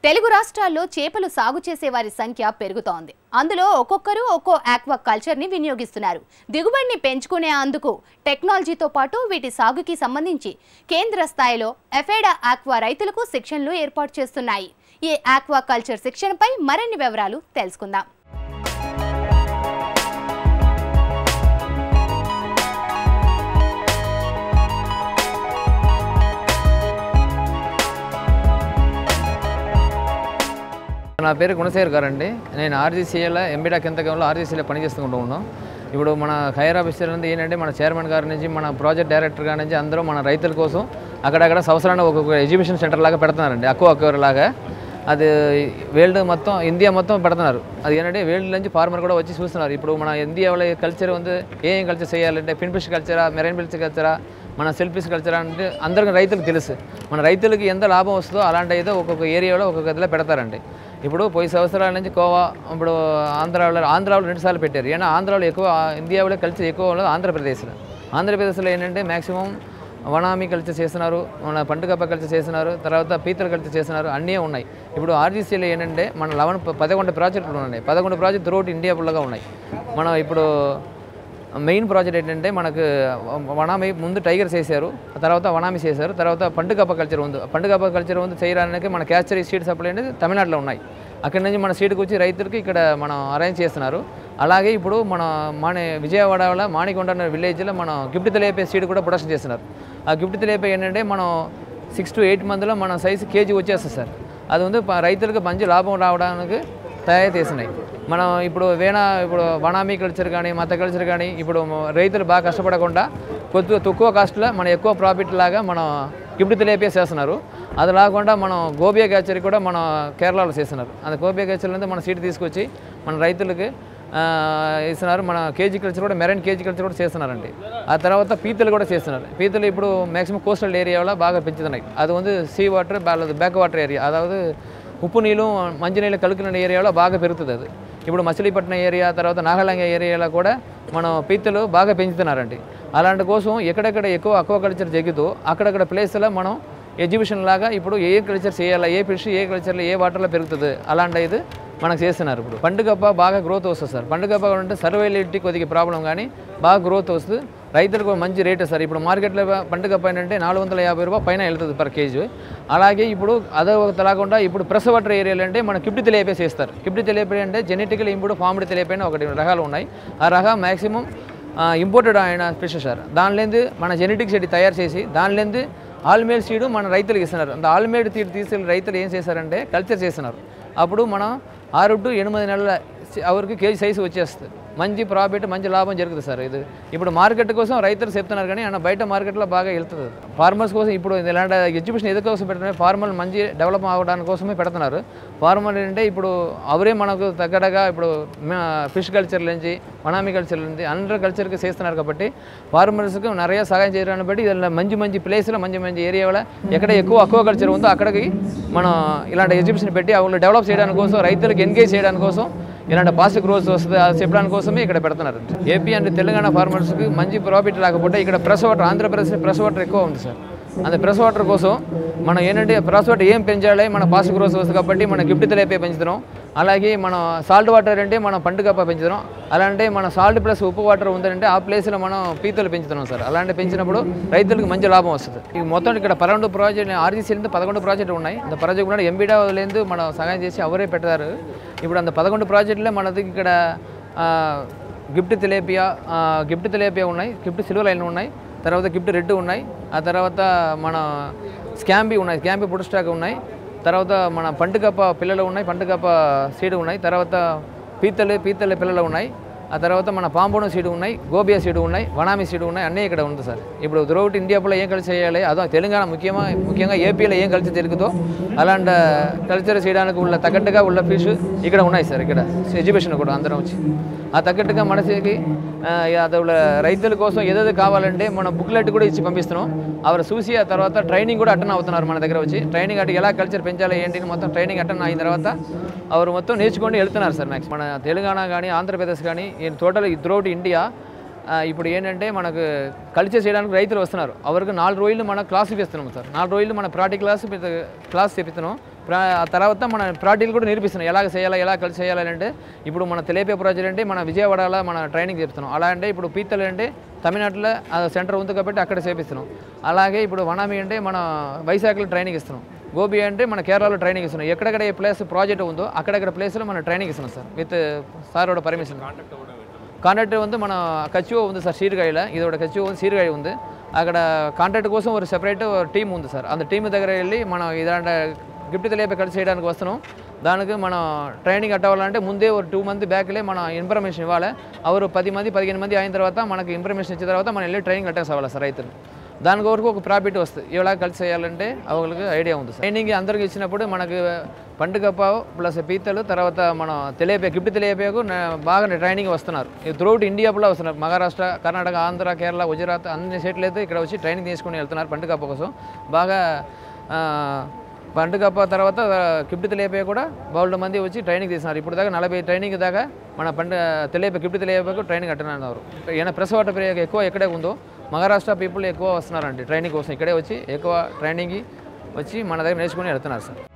తెలుగు రాష్ట్రాల్లో చేపలు సాగు చేసే వారి సంఖ్య పెరుగుతోంది అందులో ఒక్కొక్కరు ఒక్కో ఆక్వా కల్చర్ని వినియోగిస్తున్నారు దిగుబడిని పెంచుకునే అందుకు టెక్నాలజీతో పాటు వీటి సాగుకి సంబంధించి కేంద్ర స్థాయిలో ఎఫేడా ఆక్వా రైతులకు శిక్షణలు ఏర్పాటు చేస్తున్నాయి ఈ ఆక్వా కల్చర్ శిక్షణపై మరిన్ని వివరాలు తెలుసుకుందాం నా పేరు గుణశేఖర్ గారు అండి నేను ఆర్జీసీఏలో ఎంబీడా కింతకంలో ఆర్జీసీలో పనిచేసుకుంటూ ఉన్నాం ఇప్పుడు మన హైర్ ఆఫీసర్ నుండి ఏంటంటే మన చైర్మన్ గారి నుంచి మన ప్రాజెక్ట్ డైరెక్టర్ గారి నుంచి అందరూ మన రైతుల కోసం అక్కడక్కడ సంవత్సరాన్ని ఒక్కొక్క ఎగ్జిబిషన్ సెంటర్ లాగా పెడుతున్నారండి అక్కువ అక్కువ లాగా అది వరల్డ్ మొత్తం ఇండియా మొత్తం పెడుతున్నారు అది ఏంటంటే వరల్డ్ నుంచి ఫార్మర్ కూడా వచ్చి చూస్తున్నారు ఇప్పుడు మన ఇండియాలో కల్చర్ ఉంది ఏం కల్చర్ చేయాలంటే ఫిన్ ఫిష్ కల్చరా మెరైన్ ఫిష్ కల్చరా మన సెల్ఫిష్ కల్చర్ అంటే అందరికీ రైతులకు తెలుసు మన రైతులకి ఎంత లాభం వస్తుందో అలాంటి అయితే ఒక్కొక్క ఏరియాలో ఒక్కొక్క గదిలో పెడతారండి ఇప్పుడు పోయి సంవత్సరాల నుంచి గోవా ఇప్పుడు ఆంధ్రాలో ఆంధ్రాలో రెండుసార్లు పెట్టారు ఏன்னா ఆంధ్రాలో ఎక్కువ ఇండియాలో కల్చర్ ఎక్కువ ఉన్నది ఆంధ్రప్రదేశ్లో ఆంధ్రప్రదేశ్లో ఏంటంటే మ్యాక్సిమం వనామీ కల్చర్ చేస్తున్నారు మన పండుగప్ప కల్చర్ చేస్తున్నారు తర్వాత పీతల కల్చర్ చేస్తున్నారు అన్నీ ఉన్నాయి ఇప్పుడు ఆర్జీసీలో ఏంటంటే మన లెవెన్ పదకొండు ప్రాజెక్టులు ఉన్నాయి పదకొండు ప్రాజెక్ట్ త్రూఅవుట్ ఇండియా ఫుల్గా ఉన్నాయి మనం ఇప్పుడు మెయిన్ ప్రాజెక్ట్ ఏంటంటే మనకు వనామీ ముందు టైగర్స్ వేసారు తర్వాత వనామీ చేశారు తర్వాత పండుగప్ప కల్చర్ ఉంది పండుగప్ప కల్చర్ ఉంది చేయడానికి మన క్యాచరీ సీడ్ సప్లై అనేది తమిళనాడులో ఉన్నాయి అక్కడి నుంచి మన సీడ్కి వచ్చి రైతులకి ఇక్కడ మనం అరేంజ్ చేస్తున్నారు అలాగే ఇప్పుడు మన మాణి విజయవాడలో మాణికొండ అనే విలేజ్లో మనం గిఫ్ట్ తెలిపే సీడ్ కూడా ప్రొడక్షన్ చేస్తున్నారు ఆ గిఫ్ట్ తెలిపే ఏంటంటే మనం సిక్స్ టు ఎయిట్ మంత్లో మన సైజు కేజీ వచ్చేస్తుంది సార్ అది ఉంది ప- రైతులకు మంచి లాభం రావడానికి తయారు చేసినాయి మనం ఇప్పుడు వేణ ఇప్పుడు వనామీ కల్చర్ కానీ మత కల్చర్ కానీ ఇప్పుడు మ- రైతులు బాగా కష్టపడకుండా కొద్దిగా తక్కువ కాస్ట్లో మన ఎక్కువ ప్రాఫిట్ లాగా మనం గిఫ్ట్ తెలియపే చేస్తున్నారు అది కాకుండా మనం గోబియా క్యాచరీ కూడా మన కేరళలో చేస్తున్నారు అది గోబియా క్యాచర్ నుంచి మన సీట్ తీసుకొచ్చి మన రైతులకి ఆ, ఇస్తున్నారు మన కేజీ కల్చర్ కూడా మెరైన్ కేజీ కల్చర్ కూడా చేస్తున్నారండి ఆ తర్వాత పీతలు కూడా చేస్తున్నారు పీతలు ఇప్పుడు మ్యాక్సిమం కోస్టల్ ఏరియాలో బాగా పెంచుతున్నాయి అది வந்து sea water back water area అதாவது ఉప్పు నీళ్ళు మంచినీళ్ళు కలుకున్న ఏరియాలో బాగా పెరుగుతుంది అది ఇప్పుడు మచిలీపట్నం ఏరియా తర్వాత నాగలంగ ఏరియాలో కూడా మనం పీతలు బాగా పెంచుతున్నారండి అలాంటి కోసం ఎక్కడెక్కడ ఎక్కువ అక్వా కల్చర్ జరుగుతూ అక్కడక్కడ ప్లేస్లో మనం ఎగ్జిబిషన్ లాగా ఇప్పుడు ఏ కల్చర్ చేయాలా ఏ ఫిష్ ఏ కల్చర్లో ఏ వాటర్లో పెరుగుతుంది అలాంటి ఇది మనకు చేస్తున్నారు ఇప్పుడు పండుగప్ప బాగా గ్రోత్ వస్తుంది సార్ పండుగప్ప అంటే సర్వైలిటీ కొద్దిగా ప్రాబ్లం కానీ బాగా గ్రోత్ వస్తుంది రైతులకు మంచి రేటు సార్ ఇప్పుడు మార్కెట్లో పండుగప్ప ఏంటంటే నాలుగు వందల యాభై రూపాయలు పైన వెళ్తుంది పర్ కేజీ అలాగే ఇప్పుడు అదే ఒక కాకుండా ఇప్పుడు ప్రెస్ వాటర్ ఏరియాలు అంటే మన కిప్టి తెలియపే చేస్తారు కిప్టి తెలియపే అంటే జెనెటికల్ ఇంప్రూవ్ ఫార్మ్డ్ తెలియపైన ఒకటి రకాలు ఉన్నాయి ఆ రకం మ్యాక్సిమం ఇంపోర్టెడ్ ఆయన ఫిష్ సార్ దానిలేంది మన జెనెటిక్ సీడ్ తయారు చేసి దానిలేంది ఆల్మేడ్ సీడ్ మన రైతులకు ఇస్తున్నారు అంత ఆల్మేడ్ సీడ్ తీసుకెళ్ళి రైతులు ఏం చేశారంటే కల్చర్ చేస్తున్నారు అప్పుడు మనం ఆరు టు ఎనిమిది నెలల అవరికి కేజీ సైజు వచ్చేస్తుంది మంచి ప్రాఫిట్ మంచి లాభం జరుగుతుంది సార్ ఇది ఇప్పుడు మార్కెట్ కోసం రైతులు చెప్తున్నారు కానీ అన్న బయట మార్కెట్లో బాగా వెళ్తుంది ఫార్మర్స్ కోసం ఇప్పుడు ఇలాంటి ఎగ్జిబిషన్ ఎందుకు కోసం పెడుతున్నారు ఫార్మర్ మంచి డెవలప్ అవ్వడానికి కోసమే పెడుతున్నారు ఫార్మర్ ఏంటంటే ఇప్పుడు అవరే మనకు తగ్గడగా ఇప్పుడు ఫిష్ కల్చర్ నుంచి వనామీ కల్చర్ నుంచి అందరూ కల్చర్కి చేస్తున్నారు కాబట్టి ఫార్మర్స్కి நிறைய సహాయం చేయడాన్ని బట్టి ఇలా మంచి మంచి ప్లేస్లో మంచి మంచి ఏరియాలో ఎక్కడ ఎక్కువ అక్కువ కల్చర్ ఉందో అక్కడికి మనం ఇలాంటి ఎగ్జిబిషన్ పెట్టి వాళ్ళు డెవలప్ చేయడానికి కోసం రైతులకు ఎంగేజ్ చేయడానికి కోసం ఇలాంటి పాజిటివ్ గ్రోత్ వస్తుంది అది చెప్పడానికి కోసమే ఇక్కడ పెడుతున్నారు ఏపీ అండ్ తెలంగాణ ఫార్మర్స్కి మంచి ప్రాఫిట్ రాకపోతే ఇక్కడ fresh water Andhra Pradesh fresh water ఎక్కువ ఉంది సార్ అంత ప్రెస్ వాటర్ కోసం మనం ఏంటంటే ప్రెస్ వాటర్ ఏం పెంచాలి మన పాజిటివ్ గ్రోత్ వస్తుంది కాబట్టి మన గిఫ్ట్ తెలిపే పెంచుతున్నాం అలాగే మన సాల్ట్ వాటర్ అంటే మనం పండుగప్ప పెంచుతున్నాం అలాంటి మన సాల్ట్ ప్లస్ ఉప్పు వాటర్ ఉందంటే ఆ ప్లేస్లో మనం పీతలు పెంచుతున్నాం సార్ అలాంటి పెంచినప్పుడు రైతులకు మంచి లాభం వస్తుంది ఇది మొత్తం ఇక్కడ పదకొండు ప్రాజెక్ట్ ఆర్జీసీ పదకొండు ప్రాజెక్టులు ఉన్నాయి இந்த ప్రాజెక్ట్ కూడా ఎంబీడా లేదు మనం సహాయం చేసి అవరే పెట్టారు ఇప్పుడు అంత పదకొండు ప్రాజెక్టులే మనది ఇక్కడ ఆ, గిఫ్ట్ తెలేపియా ఆ, గిఫ్ట్ తెలేపియా ఉన్నాయి గిఫ్ట్ సిల్వర్ లైన్ ఉన్నాయి తర్వాత గిఫ్ట్ రెడ్ ఉన్నాయి ఆ తర్వాత మన స్కాంబీ ఉన్నాయి స్కాంబీ పుడ్ స్టాక్ ఉన్నాయి తర్వాత మన పండుగప్ప పిల్లలు ఉన్నాయి పండుగప్ప సీడ్ ఉన్నాయి తర్వాత పీతలు పీతల పిల్లలు ఉన్నాయి ఆ తర్వాత మన పాంబోను సీడ్ ఉన్నాయి గోబియా సీడ్ ఉన్నాయి వనామీ సీడ్ ఉన్నాయి అన్నీ ఇక్కడ ఉంది సార్ ఇప్పుడు త్రూఅవుట్ ఇండియాలో ఏం కలిసి చేయాలి అదో తెలంగాణ ముఖ్యంగా ముఖ్యంగా ఏపీలో ఏం కలిసి జరుగుతుందో అలాంటి కల్చర్ చేయడానికి ఉள்ள తగ్గట్టుగా ఉள்ள ఫిష్ ఇక్కడ ఉన్నాయి సార్ ఇక్కడ ఎగ్జిబిషన్ కూడా అందరం వచ్చి ఆ తగ్గట్టుగా మనసుకి ఆ, అది ఉள்ள రైతుల కోసం ఏదేదో కావాలంటే మనం బుక్లెట్ కూడా ఇచ్చి పంపిస్తున్నాం అవరు చూసి ఆ తర్వాత ట్రైనింగ్ కూడా అటెండ్ అవుతున్నారు మన దగ్గర వచ్చి ట్రైనింగ్ అటు ఎలా కల్చర్ పెంచాలి ఏంటి అని మొత్తం ట్రైనింగ్ అటెండ్ అయిన తర్వాత అవరు మొత్తం నేర్చుకొని వెళ్తున్నారు సార్ మ్యాక్స్ మన తెలంగాణ కానీ ఆంధ్రప్రదేశ్ కానీ టోటల్ త్రూఅవుట్ ఇండియా ఆ, ఇప్పుడు ఏంటంటే మనకు కల్చర్ చేయడానికి రైతులు వస్తున్నారు అవർക്ക് నాలుగు రోజులు మనం క్లాసులు ఇస్తున్నాం సార్ నాలుగు రోజులు మన ప్రాటి క్లాస్ క్లాస్ చెప్తున్నాం ప్రా ఆ తర్వాత మన ప్రాటీలు కూడా నేర్పిస్తున్నాం ఎలాగ చేయాలా ఎలా కలిసి చేయాలి అంటే ఇప్పుడు మన తెలియపే ప్రాజెక్ట్ అంటే మన విజయవాడలో మన ట్రైనింగ్ చెప్తున్నాం అలా అంటే ఇప్పుడు పీతలు అంటే తమిళనాడులో ఆ సెంటర్ ఉంది కాబట్టి అక్కడ చేపిస్తున్నాం అలాగే ఇప్పుడు వనామి అంటే మన వైశాఖలో ట్రైనింగ్ ఇస్తున్నాం గోబీ అంటే మన కేరళలో ట్రైనింగ్ ఇస్తున్నాం ఎక్కడెక్కడ ఏ ప్లేస్ ప్రాజెక్ట్ ఉందో అక్కడక్కడ ప్లేస్లో మన ట్రైనింగ్ ఇస్తున్నాం sir with sir permission contract வந்து మన కచ్చువ ఉంది సార్ సీరుగాయల இதோட కచ్చువ ఉంది సీరుగాయ ఉంది అక్కడ కాంట్రాక్ట్ కోసం ఒక సెపరేట్ టీం ఉంది సార్ అంత టీం దగ్గర వెళ్ళి మనం ఇలాంటి గిఫ్ట్ తెలియపై కలిసి చేయడానికి వస్తున్నాం దానికి మనం ట్రైనింగ్ అట్టవాలంటే ముందే ఒక టూ మంత్ బ్యాక్లే మన ఇన్ఫర్మేషన్ ఇవ్వాలి అవరు పది మంది పదిహేను మంది అయిన తర్వాత మనకి ఇన్ఫర్మేషన్ ఇచ్చిన తర్వాత మనం వెళ్ళి ట్రైనింగ్ అటెండ్ అవ్వాలి సార్ రైతులు దాని వరకు ఒక ప్రాఫిట్ వస్తుంది ఎలా కలిసి చేయాలంటే అవங்களுக்கு ఐడియా ఉంది సార్ ట్రైనింగ్ అందరికి ఇచ్చినప్పుడు మనకి పండుగ పావు ప్లస్ పీతలు తర్వాత మన తెలియపే గిఫ్ట్ తెలియపేకు బాగా ట్రైనింగ్ వస్తున్నారు త్రూఅవుట్ ఇండియాలో వస్తున్నారు మహారాష్ట్ర కర్ణాటక ఆంధ్ర కేరళ గుజరాత్ అన్ని స్టేట్లు అయితే ఇక్కడ వచ్చి ట్రైనింగ్ తీసుకుని వెళ్తున్నారు పండుగ కోసం బాగా ఆ, పండుగ తర్వాత గిఫ్ట్ తెలియపే కూడా బౌల్డ్ మంది వచ్చి ట్రైనింగ్ తీస్తున్నారు ఇప్పుడు దాకా నలభై ట్రైనింగ్ దాకా మన పండుగ తెలియపే గిఫ్ట్ తెలియపేకు ట్రైనింగ్ అట్టన్నారు ఈయన ప్రెస్ వాటర్ ప్రియ ఎక్కువ ఎక్కడే ఉందో మహారాష్ట్ర పీపుల్ ఎక్కువ వస్తున్నారండి ట్రైనింగ్ కోసం ఇక్కడే వచ్చి ఎక్కువ ట్రైనింగ్ వచ్చి మన దగ్గర నేర్చుకుని వెళ్తున్నారు సార్